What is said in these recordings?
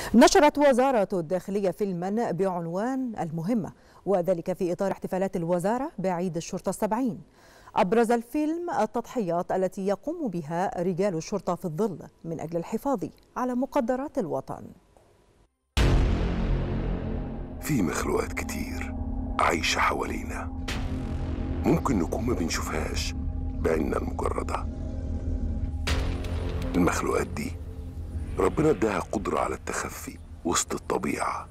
نشرت وزارة الداخلية فيلما بعنوان المهمة وذلك في إطار احتفالات الوزارة بعيد الشرطة السبعين أبرز الفيلم التضحيات التي يقوم بها رجال الشرطة في الظل من أجل الحفاظ على مقدرات الوطن في مخلوقات كتير عايشة حوالينا ممكن نكون ما بنشوفهاش بعيننا المجردة المخلوقات دي ربنا اداها قدرة على التخفي وسط الطبيعة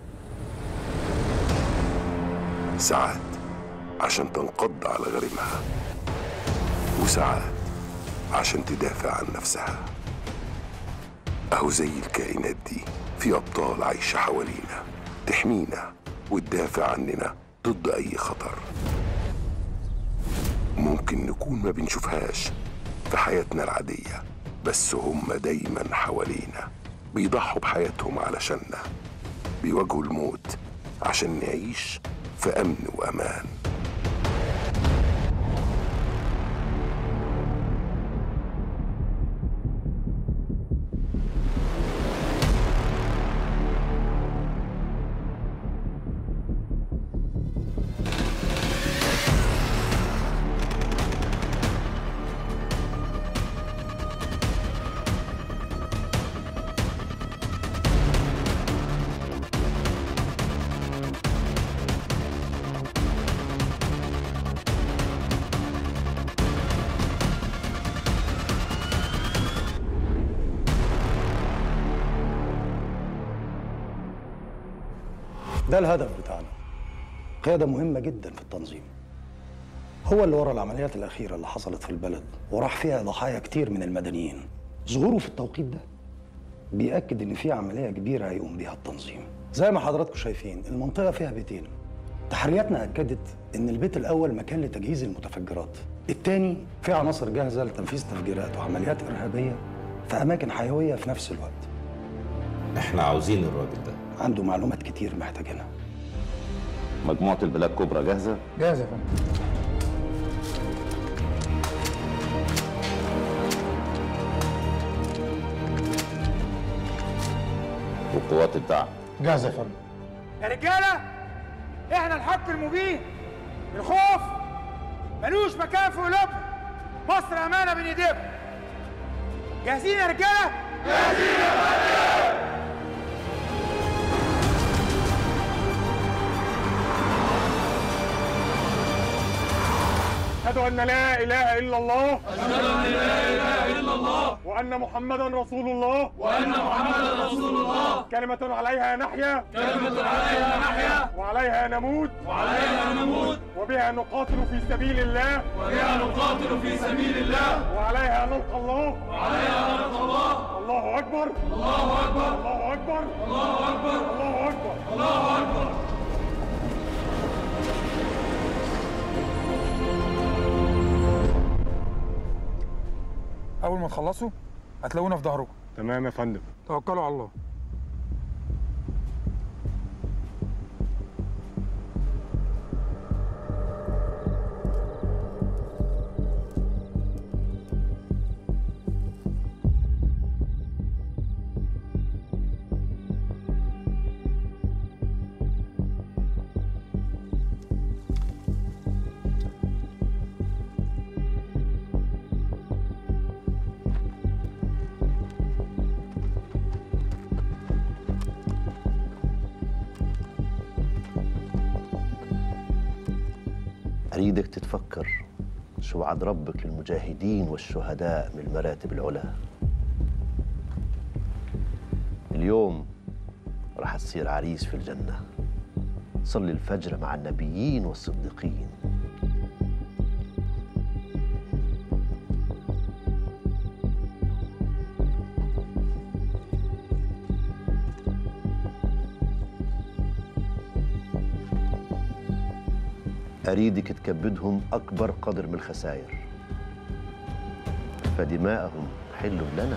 ساعات عشان تنقض على غريمها وساعات عشان تدافع عن نفسها أهو زي الكائنات دي في أبطال عايشة حوالينا تحمينا وتدافع عننا ضد أي خطر ممكن نكون ما بنشوفهاش في حياتنا العادية بس هم دايما حوالينا بيضحوا بحياتهم علشاننا بيواجهوا الموت عشان نعيش في أمن وأمان ده الهدف بتاعنا قيادة مهمة جدا في التنظيم هو اللي ورا العمليات الأخيرة اللي حصلت في البلد وراح فيها ضحايا كتير من المدنيين ظهوره في التوقيت ده بيأكد إن في عملية كبيرة هيقوم بيها التنظيم زي ما حضراتكم شايفين المنطقة فيها بيتين تحرياتنا أكدت إن البيت الأول مكان لتجهيز المتفجرات التاني فيه عناصر جاهزة لتنفيذ تفجيرات وعمليات إرهابية في أماكن حيوية في نفس الوقت احنا عاوزين الراجل ده عنده معلومات كتير محتاجينها مجموعة البلاك كوبرا جاهزة جاهز يا فندم والقوات الدعم جاهز يا فندم يا رجاله احنا الحق المبين الخوف ملوش مكان في قلوبنا مصر امانه بين ايديكم جاهزين يا رجاله أشهد أن لا إله إلا الله أشهد أن لا إله إلا الله وأن محمدا رسول الله وأن محمدا رسول الله كلمة عليها نحيا كلمة عليها نحيا وعليها نموت وعليها نموت وبها نقاتل في سبيل الله وبها نقاتل في سبيل الله وعليها نلقى الله وعليها نلقى الله الله أكبر الله أكبر الله أكبر الله أكبر الله أكبر الله أكبر اول ما تخلصوا هتلاقونا في ظهركم تمام يا فندم توكلوا على الله أريدك تتفكر شو وعد ربك للمجاهدين والشهداء من المراتب العلى اليوم رح تصير عريس في الجنة صلي الفجر مع النبيين والصديقين أريدك تكبدهم أكبر قدر من الخسائر فدماءهم حل لنا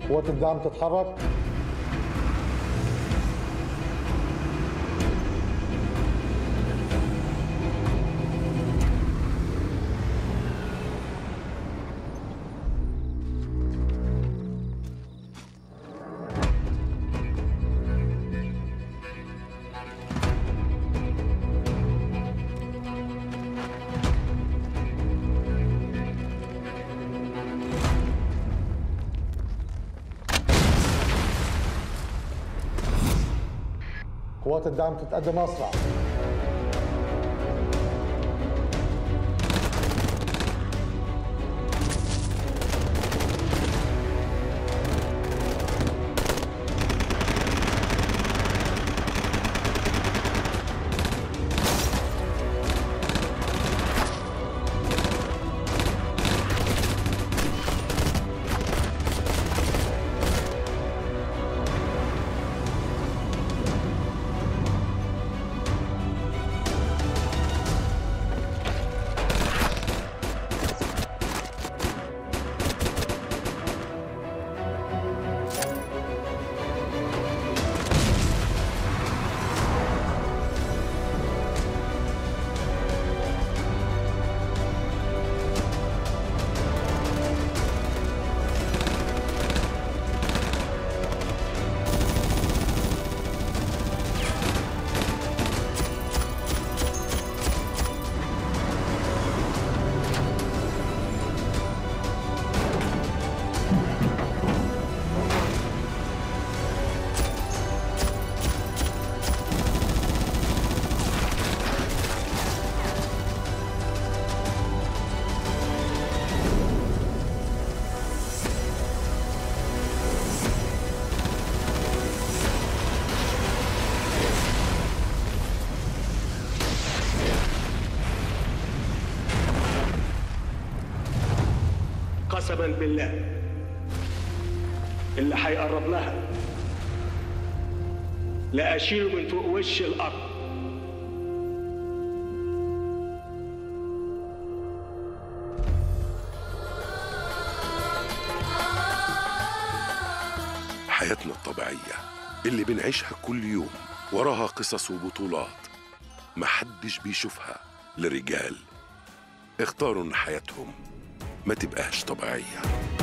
قوات الدعم تتحرك قوات الدعم تتقدم اسرع قسما بالله اللي هيقرب لها لا اشيله من فوق وش الارض حياتنا الطبيعية اللي بنعيشها كل يوم وراها قصص وبطولات محدش بيشوفها لرجال اختاروا ان حياتهم ما تبقاش طبيعيه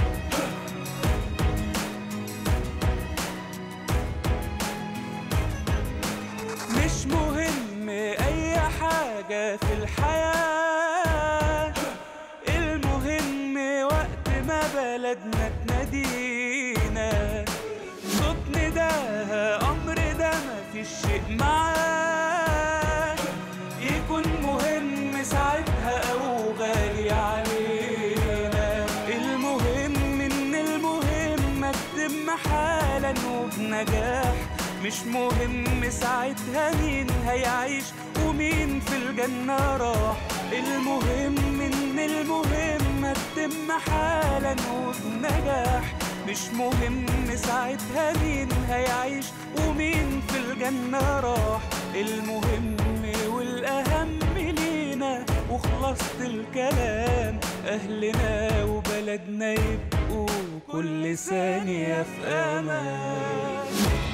مش مهم أي حاجة في الحياة المهم وقت ما بلدنا تنادينا صوت نداها أمر ده مفيش شيء معاه يكون مهم ساعتها أو غالي علينا المهم إن المهمة تتم حالا وبنجاح مش مهم ساعتها مين هيعيش ومين في الجنة راح المهم إن المهمة تتم حالا وبنجاح مش مهم ساعتها مين هيعيش ومين في الجنة راح المهم والأهم لينا وخلصت الكلام أهلنا وبلدنا يبقوا كل ثانية في أمان